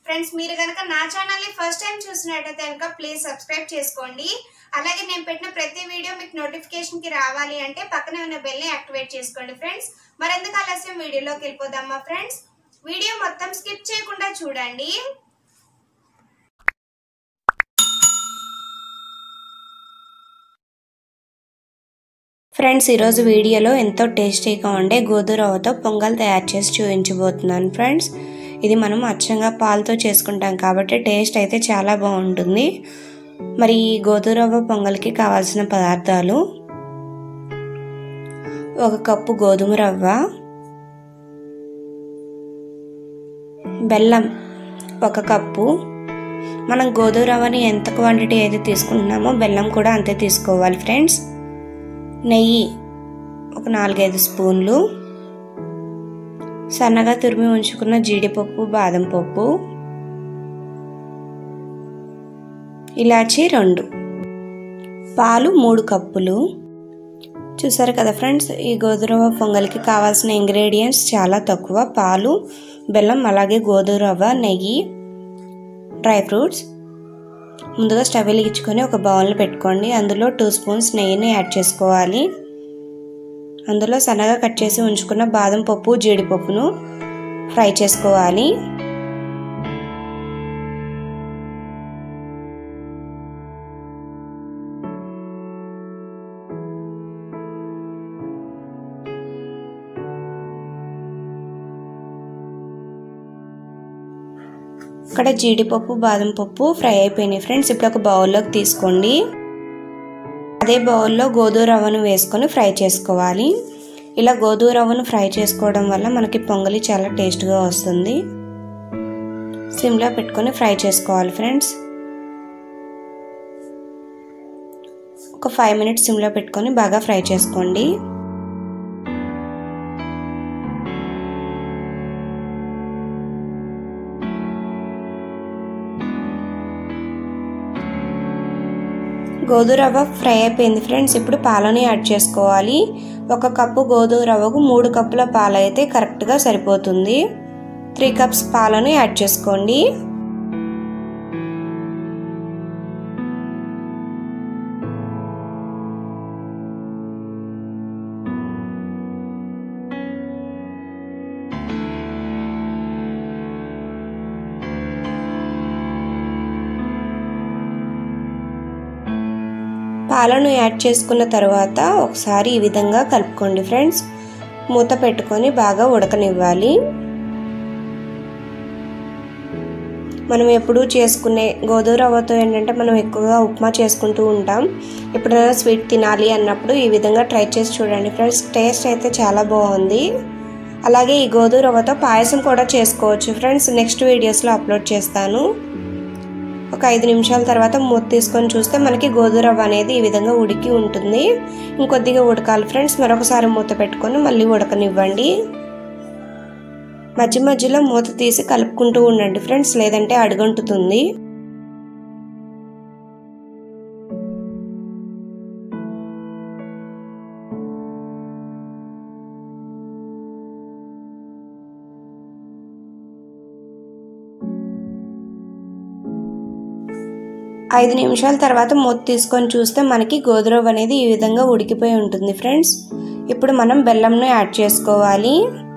friends మీరు కనుక నా ఛానల్ ని ఫస్ట్ టైం చూసినట్టయితే కనుక ప్లీజ్ సబ్స్క్రైబ్ చేసుకోండి అలాగే నేను పెట్టిన ప్రతి వీడియో మీకు నోటిఫికేషన్ కి రావాలి అంటే పక్కనే ఉన్న బెల్ ని యాక్టివేట్ చేసుకోండి ఫ్రెండ్స్ మరెందుకు ఆలస్యం వీడియోలోకి వెళ్ళిపోదామా ఫ్రెండ్స్ వీడియో మొత్తం స్కిప్ చేయకుండా చూడండి ఫ్రెండ్స్ ఈరోజు వీడియోలో ఎంతో టేస్టీగా ఉండే గోధురవ్వతో పొంగల్ తయారు చేసి చూపించబోతున్నాను ఫ్రెండ్స్ ఇది మనం అచ్చంగా పాలతో చేసుకుంటాం కాబట్టి టేస్ట్ అయితే చాలా బాగుంటుంది మరి ఈ గోధురవ్వ పొంగల్కి కావాల్సిన పదార్థాలు ఒక కప్పు గోధుమ రవ్వ బెల్లం ఒక కప్పు మనం గోధుమ రవ్వని ఎంత క్వాంటిటీ అయితే తీసుకుంటున్నామో బెల్లం కూడా అంతే తీసుకోవాలి ఫ్రెండ్స్ నెయ్యి ఒక నాలుగైదు స్పూన్లు సన్నగా తురిమి ఉంచుకున్న జీడిపప్పు బాదం పప్పు ఇలాచి రెండు పాలు మూడు కప్పులు చూసారు కదా ఫ్రెండ్స్ ఈ గోధురవ్వ పొంగల్కి కావాల్సిన ఇంగ్రీడియంట్స్ చాలా తక్కువ పాలు బెల్లం అలాగే గోధురవ్వ నెయ్యి డ్రై ఫ్రూట్స్ ముందుగా స్టవ్ వెలిగించుకొని ఒక బౌల్ పెట్టుకోండి అందులో టూ స్పూన్స్ నెయ్యిని యాడ్ చేసుకోవాలి అందులో సన్నగా కట్ చేసి ఉంచుకున్న బాదం పప్పు జీడిపప్పును ఫ్రై చేసుకోవాలి ఇక్కడ జీడిపప్పు బాదం పప్పు ఫ్రై అయిపోయినాయి ఫ్రెండ్స్ ఇప్పుడు ఒక బౌల్లోకి తీసుకోండి అదే బౌల్లో గోధుమ రవ్వను వేసుకొని ఫ్రై చేసుకోవాలి ఇలా గోధుమ రవ్వను ఫ్రై చేసుకోవడం వల్ల మనకి పొంగలి చాలా టేస్ట్గా వస్తుంది సిమ్లో పెట్టుకొని ఫ్రై చేసుకోవాలి ఫ్రెండ్స్ ఒక ఫైవ్ మినిట్స్ సిమ్లో పెట్టుకొని బాగా ఫ్రై చేసుకోండి గోధుమ రవ్వ ఫ్రై అయిపోయింది ఫ్రెండ్స్ ఇప్పుడు పాలని యాడ్ చేసుకోవాలి ఒక కప్పు గోధుమ రవ్వకు మూడు కప్పుల పాలు అయితే కరెక్ట్గా సరిపోతుంది త్రీ కప్స్ పాలను యాడ్ చేసుకోండి పాలను యాడ్ చేసుకున్న తర్వాత ఒకసారి ఈ విధంగా కలుపుకోండి ఫ్రెండ్స్ మూత పెట్టుకొని బాగా ఉడకనివ్వాలి మనం ఎప్పుడూ చేసుకునే గోధుమ రవ్వతో ఏంటంటే మనం ఎక్కువగా ఉప్మా చేసుకుంటూ ఉంటాం ఎప్పుడైనా స్వీట్ తినాలి అన్నప్పుడు ఈ విధంగా ట్రై చేసి చూడండి ఫ్రెండ్స్ టేస్ట్ అయితే చాలా బాగుంది అలాగే ఈ గోధుమ రవ్వతో పాయసం కూడా చేసుకోవచ్చు ఫ్రెండ్స్ నెక్స్ట్ వీడియోస్లో అప్లోడ్ చేస్తాను ఒక ఐదు నిమిషాల తర్వాత మూత తీసుకొని చూస్తే మనకి గోధుమ రవ్వ అనేది ఈ విధంగా ఉడికి ఉంటుంది ఇంకొద్దిగా ఉడకాలి ఫ్రెండ్స్ మరొకసారి మూత పెట్టుకొని మళ్ళీ ఉడకనివ్వండి మధ్య మధ్యలో మూత తీసి కలుపుకుంటూ ఉండండి ఫ్రెండ్స్ లేదంటే అడుగంటుతుంది ఐదు నిమిషాల తర్వాత మూత తీసుకొని చూస్తే మనకి గోధురవ్వ అనేది ఈ విధంగా ఉడికిపోయి ఉంటుంది ఫ్రెండ్స్ ఇప్పుడు మనం బెల్లంను యాడ్ చేసుకోవాలి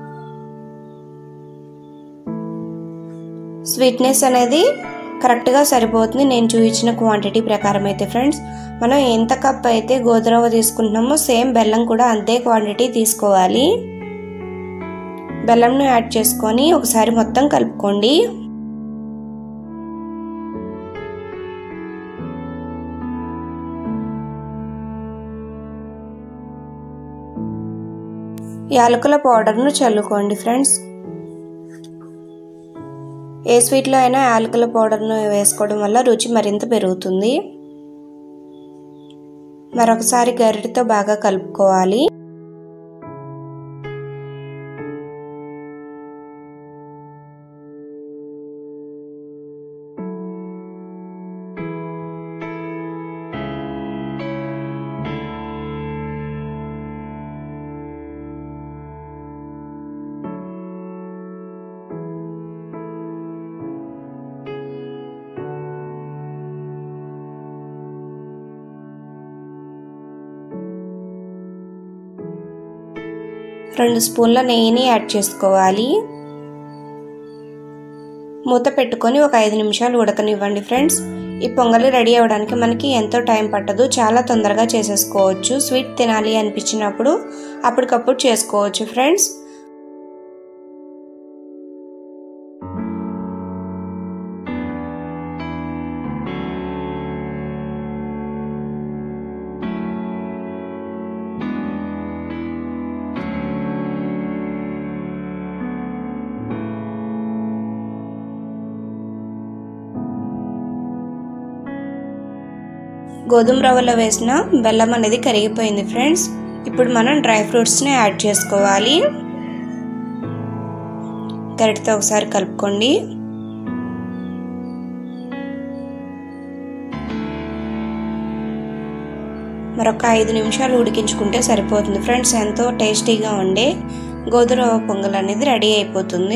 స్వీట్నెస్ అనేది కరెక్ట్గా సరిపోతుంది నేను చూపించిన క్వాంటిటీ ప్రకారం అయితే ఫ్రెండ్స్ మనం ఎంత కప్ అయితే గోధురవ్వ తీసుకుంటున్నామో సేమ్ బెల్లం కూడా అంతే క్వాంటిటీ తీసుకోవాలి బెల్లంను యాడ్ చేసుకొని ఒకసారి మొత్తం కలుపుకోండి యాలకుల పౌడర్ను చల్లుకోండి ఫ్రెండ్స్ ఏ స్వీట్లో అయినా యాలకుల పౌడర్ను వేసుకోవడం వల్ల రుచి మరింత పెరుగుతుంది మరొకసారి గరిటతో బాగా కలుపుకోవాలి రెండు స్పూన్ల నెయ్యిని యాడ్ చేసుకోవాలి మూత పెట్టుకొని ఒక ఐదు నిమిషాలు ఉడకనివ్వండి ఫ్రెండ్స్ ఈ పొంగలి రెడీ అవ్వడానికి మనకి ఎంతో టైం పట్టదు చాలా తొందరగా చేసేసుకోవచ్చు స్వీట్ తినాలి అనిపించినప్పుడు అప్పటికప్పుడు చేసుకోవచ్చు ఫ్రెండ్స్ గోధుమ రవ్వలో వేసిన బెల్లం అనేది కరిగిపోయింది ఫ్రెండ్స్ ఇప్పుడు మనం డ్రై ఫ్రూట్స్ని యాడ్ చేసుకోవాలి గరిటతో ఒకసారి కలుపుకోండి మరొక ఐదు నిమిషాలు ఉడికించుకుంటే సరిపోతుంది ఫ్రెండ్స్ ఎంతో టేస్టీగా ఉండే గోధుమ పొంగల్ అనేది రెడీ అయిపోతుంది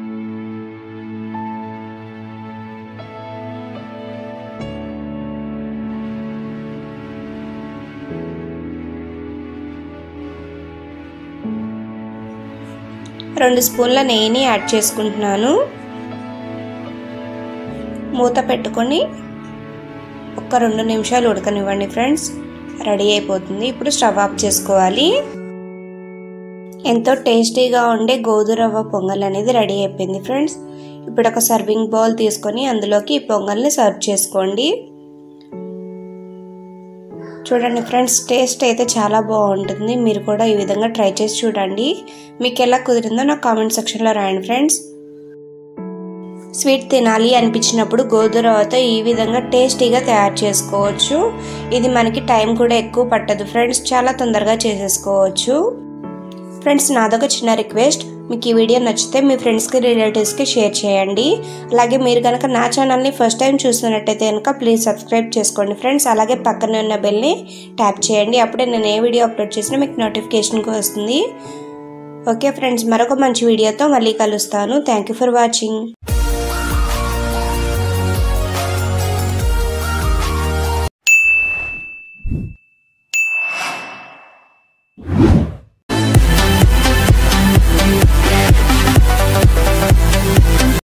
రెండు స్పూన్ల నెయ్యిని యాడ్ చేసుకుంటున్నాను మూత పెట్టుకొని ఒక రెండు నిమిషాలు ఉడకనివ్వండి ఫ్రెండ్స్ రెడీ అయిపోతుంది ఇప్పుడు స్టవ్ ఆఫ్ చేసుకోవాలి ఎంతో టేస్టీగా ఉండే గోధురవ్వ పొంగల్ అనేది రెడీ అయిపోయింది ఫ్రెండ్స్ ఇప్పుడు ఒక సర్వింగ్ బౌల్ తీసుకొని అందులోకి ఈ పొంగల్ని సర్వ్ చేసుకోండి చూడండి ఫ్రెండ్స్ టేస్ట్ అయితే చాలా బాగుంటుంది మీరు కూడా ఈ విధంగా ట్రై చేసి చూడండి మీకు ఎలా కుదిరిందో నాకు కామెంట్ సెక్షన్లో రాయండి ఫ్రెండ్స్ స్వీట్ తినాలి అనిపించినప్పుడు గోధురవతో ఈ విధంగా టేస్టీగా తయారు చేసుకోవచ్చు ఇది మనకి టైం కూడా ఎక్కువ పట్టదు ఫ్రెండ్స్ చాలా తొందరగా చేసేసుకోవచ్చు ఫ్రెండ్స్ నాదొక చిన్న రిక్వెస్ట్ మీకు ఈ వీడియో నచ్చితే మీ ఫ్రెండ్స్కి రిలేటివ్స్కి షేర్ చేయండి అలాగే మీరు కనుక నా ఛానల్ని ఫస్ట్ టైం చూస్తున్నట్టయితే కనుక ప్లీజ్ సబ్స్క్రైబ్ చేసుకోండి ఫ్రెండ్స్ అలాగే పక్కనే ఉన్న బెల్ని ట్యాప్ చేయండి అప్పుడే నేను ఏ వీడియో అప్లోడ్ చేసినా మీకు నోటిఫికేషన్కి వస్తుంది ఓకే ఫ్రెండ్స్ మరొక మంచి వీడియోతో మళ్ళీ కలుస్తాను థ్యాంక్ యూ ఫర్ వాచింగ్